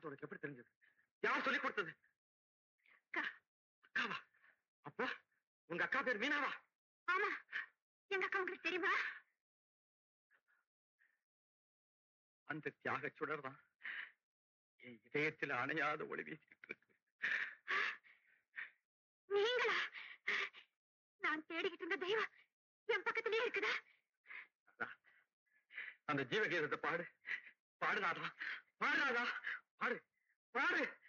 பாட்டு உனக்கு எப்படி தெரிஞ்சது யார் சொல்லி கொடுத்தது அக்கா அக்காவா அப்போ உங்க அக்கா பேர் மீனாவா ஆமா எங்க அக்கா உங்களுக்கு தெரியுமா அந்த தியாக சுடர் தான் என் இதயத்தில் அணையாத ஒளி வீசிக்கிட்டு இருக்கு நீங்களா நான் தேடிக்கிட்டு இருந்த தெய்வம் என் பக்கத்திலே இருக்குதா அதான். அந்த ஜீவகீதத்தை பாடு பாடுனாதா பாடுனாதா பாடு பாடு